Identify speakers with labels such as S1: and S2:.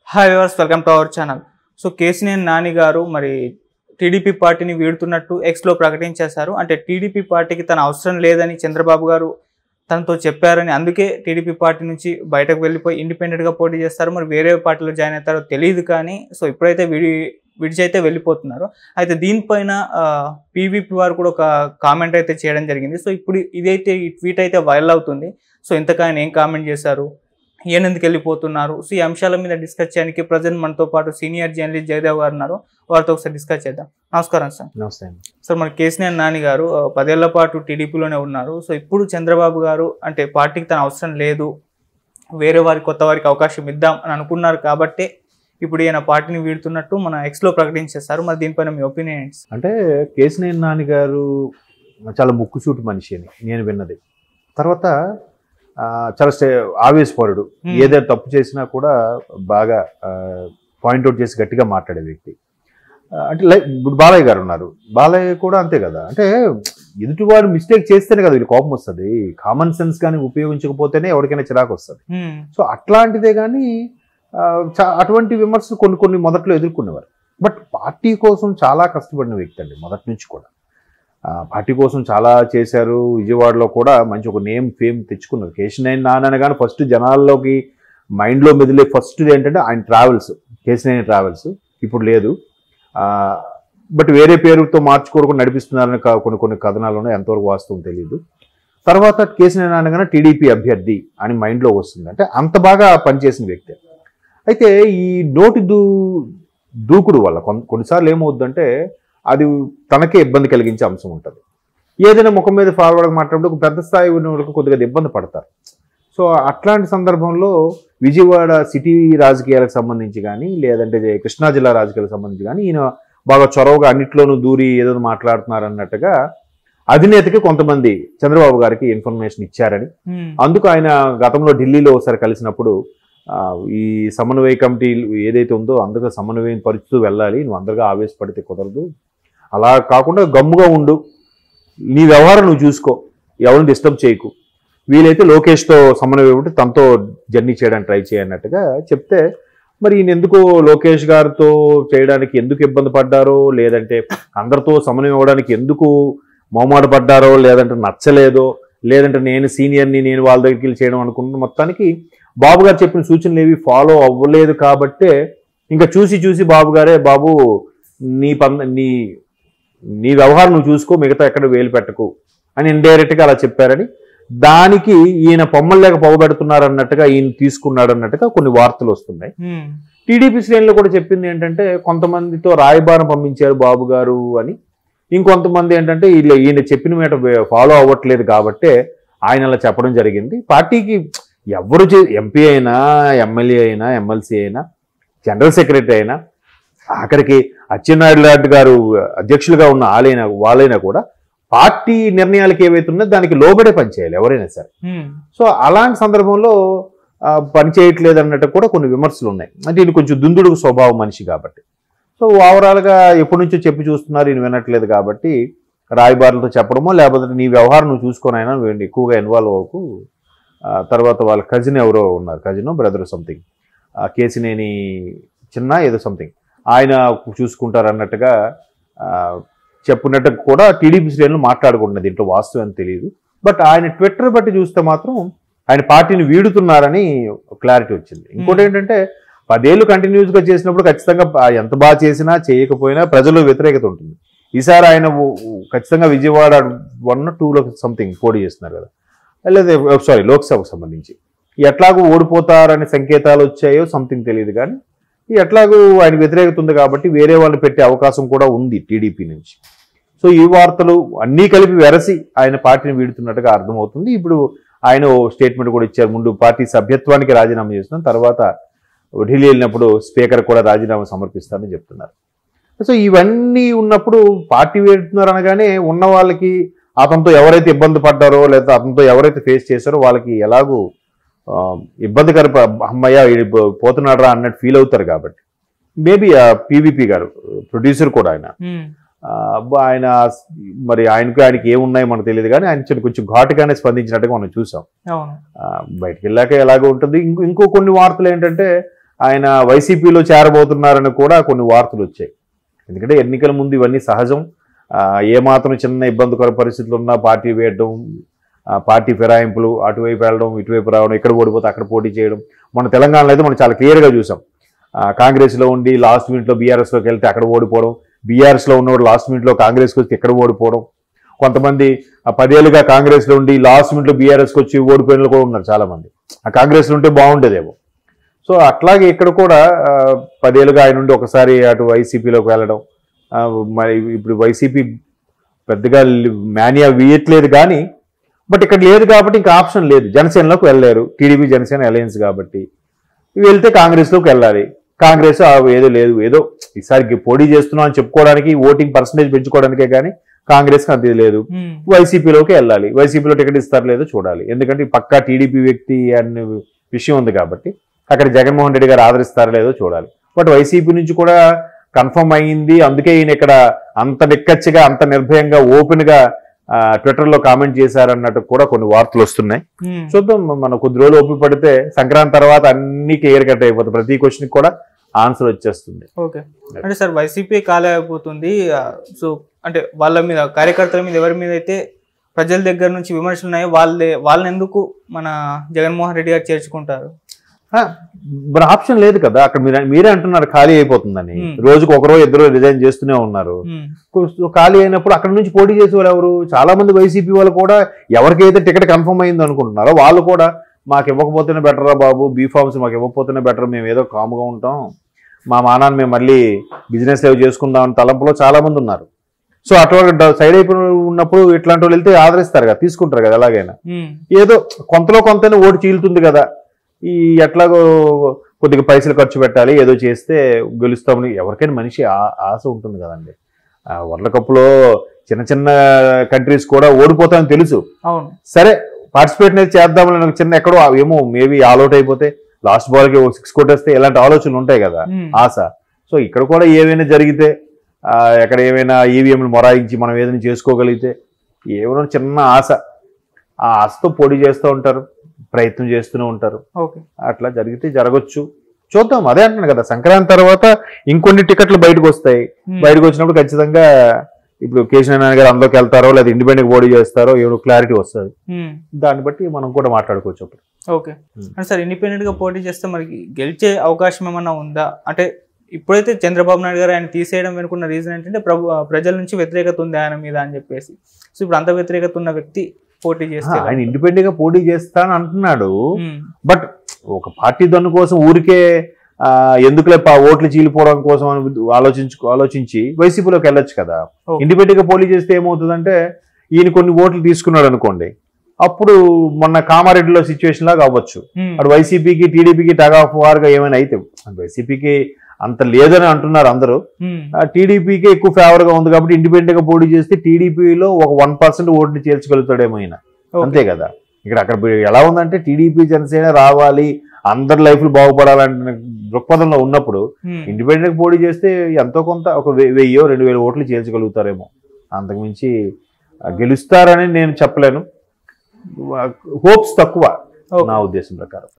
S1: Hi viewers welcome to our channel so Kesineni Nani garu మరి TDP పార్టీని వీడుతున్నట్టు ఎక్స్లో ప్రకటించేశారు అంటే టీడీపీ పార్టీకి తన అవసరం లేదని చంద్రబాబు గారు తనతో చెప్పారని అందుకే టీడీపీ పార్టీ నుంచి బయటకు వెళ్ళిపోయి ఇండిపెండెంట్గా పోటీ చేస్తారు మరి వేరే పార్టీలో జాయిన్ అవుతారో తెలియదు కానీ సో ఇప్పుడైతే విడి విడిచైతే వెళ్ళిపోతున్నారు అయితే దీనిపైన పీవీపీ వారు కూడా ఒక కామెంట్ అయితే చేయడం జరిగింది సో ఇప్పుడు ఇదైతే ఈ ట్వీట్ అయితే వైరల్ అవుతుంది సో ఇంతకు ఆయన ఏం కామెంట్ చేశారు ఈయన ఎందుకు వెళ్ళిపోతున్నారు సో ఈ అంశాల మీద డిస్కస్ చేయడానికి ప్రజెంట్ మనతో పాటు సీనియర్ జర్నలిస్ట్ జయదేవ్ గారు ఉన్నారు వారితో ఒకసారి డిస్కస్ చేద్దాం నమస్కారం సార్
S2: నమస్తే అండి
S1: సార్ మన కేసీఆర్ నాని గారు ఆ, పదేళ్ల పాటు టీడీపీలోనే ఉన్నారు సో ఇప్పుడు చంద్రబాబు గారు అంటే పార్టీకి తన అవసరం లేదు వేరే వారికి కొత్త వారికి అవకాశం ఇద్దాం అని అనుకున్నారు కాబట్టే ఇప్పుడు ఈయన పార్టీని వీడుతున్నట్టు మన ఎక్స్లో ప్రకటించేస్తారు మరి దీనిపైన మీ ఒపీనియన్ ఏంటి సార్?
S2: అంటే కేసినేని నాని గారు చాలా ముక్కుసూటి మనిషి అని నేను విన్నది తర్వాత ఆ, చాలా స్టే ఆవేశపరుడు
S1: Hmm.
S2: ఏదైనా తప్పు చేసినా కూడా బాగా పాయింట్అవుట్ చేసి గట్టిగా మాట్లాడే వ్యక్తి ఆ, అంటే లైక్ ఇప్పుడు బాలయ్య గారు ఉన్నారు బాలయ్య కూడా అంతే కదా అంటే ఎదుటివాడు మిస్టేక్ చేస్తేనే కదా వీళ్ళు కోపం వస్తుంది కామన్ సెన్స్ కానీ ఉపయోగించకపోతేనే ఎవరికైనా చిరాకు వస్తుంది
S1: హ్మ్.
S2: సో అట్లాంటిదే కానీ ఆ, చా- అటువంటి విమర్శలు కొన్ని కొన్ని మొదట్లో ఎదుర్కొనేవారు బట్ పార్టీ కోసం చాలా కష్టపడిన వ్యక్తి అండి మొదటి నుంచి కూడా ఆ, పార్టీ కోసం చాలా చేశారు విజయవాడలో కూడా మంచి ఒక నేమ్ ఫేమ్ తెచ్చుకున్నారు కేశినేని నాన్న కానీ ఫస్ట్ జనాల్లోకి మైండ్లో మెదిలే ఫస్ట్ ఏంటంటే ఆయన ట్రావెల్స్ కేశినేని ట్రావెల్స్ ఇప్పుడు లేదు బట్ వేరే పేరుతో మార్చుకోవడం నడిపిస్తున్నారని క- కొన్ని కొన్ని కథనాలు ఉన్నాయి ఎంతవరకు వాస్తవం తెలియదు తర్వాత కేసీఆర్ అనగానే టీడీపీ అభ్యర్థి అని మైండ్లో వస్తుంది అంటే అంత బాగా పనిచేసిన వ్యక్తి అయితే ఈ నోటి దూ దూకుడు వల్ల కొన్- కొన్నిసార్లు ఏమవుద్దంటే అది తనకే ఇబ్బంది కలిగించే అంశం ఉంటుంది ఏదైనా ముఖం మీద ఫార్వర్డ్ మాట్లాడితే ఒక పెద్ద స్థాయి ఉన్న వాళ్ళకి కొద్దిగా ఇబ్బంది పడతారు సో అట్లాంటి సందర్భంలో విజయవాడ సిటీ రాజకీయాలకు సంబంధించి కానీ లేదంటే కృష్ణా జిల్లా రాజకీయాలకు సంబంధించి కానీ ఈయన బాగా చొరవగా అన్నిట్లోనూ దూరి ఏదో మాట్లాడుతున్నారు అన్నట్టుగా అధినేతకి కొంతమంది చంద్రబాబు గారికి ఇన్ఫర్మేషన్ ఇచ్చారని
S1: హ్మ్.
S2: అందుకు ఆయన గతంలో ఢిల్లీలో ఒకసారి కలిసినప్పుడు ఆ, ఈ సమన్వయ కమిటీ ఏదైతే ఉందో అందుకు సమన్వయం పరుచుతూ వెళ్ళాలి నువ్వు అందరిగా ఆవేశపడితే కుదరదు అలా కాకుండా గమ్ముగా ఉండు నీ వ్యవహారం నువ్వు చూసుకో ఎవరిని డిస్టర్బ్ చేయకు వీలైతే లోకేష్తో సమన్వయం ఉంటే తనతో జర్నీ చేయడానికి ట్రై చేయన్నట్టుగా చెప్తే మరి ఈయన ఎందుకు లోకేష్ గారితో చేయడానికి ఎందుకు ఇబ్బంది పడ్డారో లేదంటే అందరితో సమన్వయం అవ్వడానికి ఎందుకు మొహమాట పడ్డారో లేదంటే నచ్చలేదో లేదంటే నేను సీనియర్ని నేను వాళ్ళ దగ్గరికి వెళ్ళి చేయడం అనుకుంటున్న మొత్తానికి బాబు గారు చెప్పిన సూచనలు ఏవి ఫాలో అవ్వలేదు కాబట్టే ఇంకా చూసి చూసి బాబు గారే బాబు నీ పంద నీ నీ వ్యవహారం నువ్వు చూసుకో మిగతా ఎక్కడ వేలు పెట్టకు అని ఇండైరెక్ట్గా అలా చెప్పారని దానికి ఈయన పొమ్మల్లేక పొగబెడుతున్నారు అన్నట్టుగా ఈయన తీసుకున్నాడు అన్నట్టుగా కొన్ని వార్తలు వస్తున్నాయి
S1: హ్మ్.
S2: టీడీపీ శ్రేణులు కూడా చెప్పింది ఏంటంటే కొంతమందితో రాయబారం పంపించారు బాబు గారు అని ఇంకొంతమంది ఏంటంటే వీళ్ళు ఈయన చెప్పిన మీద ఫాలో అవ్వట్లేదు కాబట్టే ఆయన అలా చెప్పడం జరిగింది పార్టీకి ఎవరు ఎంపీ అయినా ఎమ్మెల్యే అయినా ఎమ్మెల్సీ అయినా జనరల్ సెక్రటరీ అయినా ఆఖరికి అచ్చెన్నాయుడు లాంటి గారు అధ్యక్షులుగా ఉన్న వాళ్ళైనా వాళ్ళైనా కూడా పార్టీ నిర్ణయాలకు ఏవైతే ఉన్నాయో దానికి లోబడే పనిచేయాలి ఎవరైనా సరే
S1: హ్మ్.
S2: సో అలాంటి సందర్భంలో ఆ, పని చేయట్లేదు అన్నట్టు కూడా కొన్ని విమర్శలు ఉన్నాయి అంటే ఈయన కొంచెం దుందుడుకు స్వభావం మనిషి కాబట్టి సో ఓవరాల్గా ఎప్పటి నుంచో చెప్పి చూస్తున్నారు ఈయన వినట్లేదు కాబట్టి రాయబారులతో చెప్పడమో లేకపోతే నీ వ్యవహారం నువ్వు చూసుకొనైనా నువ్వు ఎక్కువగా ఇన్వాల్వ్ అవ్వకు ఆ, తర్వాత వాళ్ళ కజిన్ ఎవరో ఉన్నారు కజిన్ బ్రదర్ సంథింగ్ కేసినేని చిన్న ఏదో సంథింగ్ ఆయన చూసుకుంటారు అన్నట్టుగా ఆ, చెప్పినట్టు కూడా టీడీపీ శ్రేణులు మాట్లాడుకుంటున్నది దీంట్లో వాస్తవం అని తెలియదు బట్ ఆయన ట్విట్టర్ బట్టి చూస్తే మాత్రం ఆయన పార్టీని వీడుతున్నారని క్లారిటీ వచ్చింది ఇంకోటి
S1: Hmm.
S2: ఏంటంటే పదేళ్ళు కంటిన్యూస్ గా చేసినప్పుడు ఖచ్చితంగా ప- ఎంత బాగా చేసినా చేయకపోయినా ప్రజల్లో వ్యతిరేకత ఉంటుంది ఈసారి ఆయన ఉ- ఉ- ఖచ్చితంగా విజయవాడ వన్ టూలో సంథింగ్ పోటీ చేస్తున్నారు కదా లేదా సారీ లోక్సభకు సంబంధించి ఎట్లాగూ ఓడిపోతారనే సంకేతాలు వచ్చాయో సంథింగ్ తెలియదు కానీ ఈ ఎట్లాగూ ఆయన వ్యతిరేకత ఉంది కాబట్టి వేరే వాళ్ళని పెట్టే అవకాశం కూడా ఉంది టీడీపీ నుంచి సో ఈ వార్తలు అన్నీ కలిపి వెరసి ఆయన పార్టీని వీడుతున్నట్టుగా అర్థమవుతుంది ఇప్పుడు ఆయన స్టేట్మెంట్ కూడా ఇచ్చారు ముందు పార్టీ సభ్యత్వానికి రాజీనామా చేస్తున్నాం తర్వాత ఢిల్లీ వెళ్ళినప్పుడు స్పీకర్ కూడా రాజీనామా సమర్పిస్తారని చెప్తున్నారు సో ఇవన్నీ ఉన్నప్పుడు పార్టీ వీడుతున్నారు అనగానే ఉన్న వాళ్ళకి అతనితో ఎవరైతే ఇబ్బంది పడ్డారో లేదా అతనితో ఎవరైతే ఫేస్ చేశారో వాళ్ళకి ఎలాగూ ఆ, ఇబ్బందికర ప- అమ్మయ్య ఈడు పో- పోతున్నాడురా అన్నట్టు ఫీల్ అవుతారు కాబట్టి మేబీ పీవీపీ గారు ప్రొడ్యూసర్ కూడా ఆయన
S1: హ్మ్.
S2: ఆ, అబ్బా, ఆయన మరి ఆయనకు ఆయనకి ఏమున్నాయో మనకు తెలియదు కానీ ఆయన చిన్న కొంచెం ఘాటుగానే స్పందించినట్టుగా మనం చూసాం
S1: అవును
S2: ఆ, బయటికి వెళ్ళాక ఎలాగో ఉంటుంది ఇంకో ఇంకో కొన్ని వార్తలు ఏంటంటే ఆయన వైసీపీలో చేరబోతున్నారని కూడా కొన్ని వార్తలు వచ్చాయి ఎందుకంటే ఎన్నికల ముందు ఇవన్నీ సహజం ఆ, ఏమాత్రం చిన్న ఇబ్బందికర పరిస్థితులు ఉన్నా పార్టీ వేయడం ఆ, పార్టీ ఫిరాయింపులు అటువైపు వెళ్ళడం ఇటువైపు రావడం ఎక్కడ ఓడిపోతే అక్కడ పోటీ చేయడం మన తెలంగాణలో అయితే మనం చాలా క్లియర్గా చూసాం ఆ, కాంగ్రెస్లో ఉండి లాస్ట్ మినిట్లో బీఆర్ఎస్లోకి వెళ్తే అక్కడ ఓడిపోవడం బీఆర్ఎస్లో ఉన్నవాడు లాస్ట్ మినిట్లో కాంగ్రెస్కి వస్తే ఎక్కడ ఓడిపోవడం కొంతమంది ఆ పదేళ్ళుగా కాంగ్రెస్లో ఉండి లాస్ట్ మినిట్లో బీఆర్ఎస్కి వచ్చి ఓడిపోయిన వాళ్ళు కూడా ఉన్నారు చాలామంది ఆ కాంగ్రెస్లో ఉంటే బాగుండేదేమో సో అట్లాగే ఇక్కడ కూడా ఆ, పదేళ్ళుగా ఆయన ఉండి ఒకసారి అటు వైసీపీలోకి వెళ్ళడం ఆ, మరి ఇప్పుడు వైసీపీ పెద్దగా మేనియా వేయట్లేదు కానీ బట్ ఇక్కడ లేదు కాబట్టి ఇంకా ఆప్షన్ లేదు జనసేనలోకి వెళ్ళలేరు టీడీపీ జనసేన అలయన్స్ కాబట్టి వెళ్తే కాంగ్రెస్లోకి వెళ్ళాలి కాంగ్రెస్ ఆ ఏదో లేదు ఏదో ఈసారి పోటీ చేస్తున్నాం అని చెప్పుకోవడానికి ఓటింగ్ పర్సంటేజ్ పెంచుకోవడానికే కానీ కాంగ్రెస్కి అంత ఇది లేదు
S1: ఉమ్,
S2: వైసీపీలోకి వెళ్ళాలి వైసీపీలో టికెట్ ఇస్తారో లేదో చూడాలి ఎందుకంటే ఈ పక్కా టీడీపీ వ్యక్తి అనే విషయం ఉంది కాబట్టి అక్కడ జగన్మోహన్ రెడ్డి గారు ఆదరిస్తారో లేదో చూడాలి బట్ వైసీపీ నుంచి కూడా కన్ఫర్మ్ అయ్యింది అందుకే ఈయన ఇక్కడ అంత నిక్కచ్చిగా అంత నిర్భయంగా ఓపెన్ గా ఆ, ట్విట్టర్ లో కామెంట్ చేశారన్నట్టు కూడా కొన్ని వార్తలు వస్తున్నాయి
S1: ఉమ్.
S2: చూద్దాం మన కొద్ది రోజులు ఓపిక పడితే సంక్రాంతి తర్వాత అన్ని క్లియర్ కట్ అయిపోతుంది ప్రతి క్వశ్చన్ కూడా ఆన్సర్ వచ్చేస్తుంది
S1: ఓకే అంటే సార్ వైసీపీ కాలే అయిపోతుంది ఆ, సో అంటే వాళ్ళ మీద కార్యకర్తల మీద ఎవరి మీద అయితే ప్రజల దగ్గర నుంచి విమర్శలు ఉన్నాయో వాళ్ళే వాళ్ళని ఎందుకు మన జగన్మోహన్ రెడ్డి గారు చేర్చుకుంటారు
S2: ఆ, మరి ఆప్షన్ లేదు కదా అక్కడ మీరు మీరే అంటున్నారు ఖాళీ అయిపోతుందని
S1: Hmm.
S2: రోజుకు ఒకరో ఇద్దరు రిజైన్ చేస్తూనే ఉన్నారు
S1: ఉమ్,
S2: సో ఖాళీ అయినప్పుడు అక్కడ నుంచి పోటీ చేసే వాళ్ళు ఎవరు చాలా మంది వైసీపీ వాళ్ళు కూడా ఎవరికైతే టికెట్ కన్ఫర్మ్ అయింది అనుకుంటున్నారో వాళ్ళు కూడా మాకు ఇవ్వకపోతేనే బెటరా బాబు బీ ఫార్మ్స్ మాకు ఇవ్వకపోతేనే బెటర్ మేము ఏదో కామ్గా ఉంటాం మా మానాన్ని మేము మళ్ళీ బిజినెస్ ఏవో చేసుకుందాం అని తలంపులో చాలా మంది ఉన్నారు సో అటువంటి సైడ్ అయిపోయి ఉన్నప్పుడు ఇట్లాంటి వాళ్ళు వెళ్తే ఆదరిస్తారు కదా తీసుకుంటారు కదా ఎలాగైనా
S1: ఉమ్,
S2: ఏదో కొంతలో కొంతనే ఓటు చీలుతుంది కదా ఈ ఎట్లాగో కొద్దిగా పైసలు ఖర్చు పెట్టాలి ఏదో చేస్తే గెలుస్తామని ఎవరికైనా మనిషి ఆ- ఆశ ఉంటుంది కదండి ఆ వరల్డ్ కప్లో చిన్న చిన్న కంట్రీస్ కూడా ఓడిపోతామని తెలుసు
S1: అవును
S2: సరే పార్టిసిపేట్ అనేది చేద్దామని ఒక చిన్న ఎక్కడో ఏమో మేబీ ఆల్అౌట్ అయిపోతే లాస్ట్ బాల్కి సిక్స్ కొట్టేస్తే ఇలాంటి ఆలోచనలు ఉంటాయి కదా
S1: ఉమ్,
S2: ఆశ సో ఇక్కడ కూడా ఏమైనా జరిగితే ఆ, ఎక్కడ ఏమైనా ఈవీఎంలు మొరాయించి మనం ఏదైనా చేసుకోగలిగితే ఏమైనా చిన్న ఆశ ఆ ఆశతో పోటీ చేస్తూ ఉంటారు ప్రయత్నం చేస్తూనే ఉంటారు
S1: ఓకే
S2: అట్లా జరిగితే జరగచ్చు చూద్దాం అదే అంటున్నాను కదా సంక్రాంతి తర్వాత ఇంకొన్ని టికెట్లు బయటకు వస్తాయి
S1: ఉమ్,
S2: బయటకు వచ్చినప్పుడు ఖచ్చితంగా ఇప్పుడు కేసీఆర్ నారాయణ గారు అందులోకి వెళ్తారో లేదా ఇండిపెండెంట్ పోటీ చేస్తారో ఏదో క్లారిటీ వస్తుంది
S1: ఉమ్,
S2: దాన్ని బట్టి మనం కూడా మాట్లాడుకోవచ్చు అప్పుడు
S1: ఓకే
S2: ఉమ్.
S1: అంటే సార్ ఇండిపెండెంట్ గా పోటీ చేస్తే మరి గెలిచే అవకాశం ఏమన్నా ఉందా అంటే ఇప్పుడైతే చంద్రబాబు నాయుడు గారు ఆయన తీసేయడం వెనుకున్న రీజన్ ఏంటంటే ప్రభు ప్రజల నుంచి వ్యతిరేకత ఉంది ఆయన మీద అని చెప్పేసి సో ఇప్పుడు అంత వ్యతిరేకత ఉన్న వ్యక్తి పోటీ చేస్తే
S2: ఆ, ఆయన ఇండిపెండెంట్ గా పోటీ చేస్తానని అంటున్నాడు
S1: ఉమ్,
S2: బట్ ఒక పార్టీ దన్ను కోసం ఊరికే ఆ, ఎందుకులే పా ఓట్లు చీలిపోవడం కోసం అని ఆలోచించు ఆలోచించి వైసీపీలోకి వెళ్ళొచ్చు కదా
S1: ఓకే.
S2: ఇండిపెండెంట్ గా పోటీ చేస్తే ఏమవుతుందంటే ఈయన కొన్ని ఓట్లు తీసుకున్నాడు అనుకోండి అప్పుడు మొన్న కామారెడ్డిలో సిచ్యువేషన్ లాగా అవ్వచ్చు
S1: ఉమ్,
S2: అటు వైసీపీకి టీడీపీకి టగ్ ఆఫ్ వార్ గా ఏమైనా అయితే వైసీపీకి అంత లేదని అంటున్నారు అందరూ
S1: ఉమ్,
S2: టీడీపీకి ఎక్కువ ఫేవర్ గా ఉంది కాబట్టి ఇండిపెండెంట్ గా పోటీ చేస్తే టీడీపీలో ఒక వన్ పర్సెంట్ ఓట్లు చేర్చగలుగుతాడేమో ఈయన
S1: ఓకే.
S2: అంతే కదా ఇక్కడ అక్కడ ఎలా ఉందంటే టీడీపీ జనసేన రావాలి అందరి లైఫ్లు బాగుపడాలంటే దృక్పథంలో ఉన్నప్పుడు
S1: ఉమ్,
S2: ఇండిపెండెంట్ పోటీ చేస్తే ఎంతో కొంత ఒక వె- వెయ్యో రెండు వేల ఓట్లు చేర్చగలుగుతారేమో అంతకుమించి ఆ, గెలుస్తారని నేను చెప్పలేను హోప్స్ తక్కువ
S1: ఓకే.
S2: నా ఉద్దేశం ప్రకారం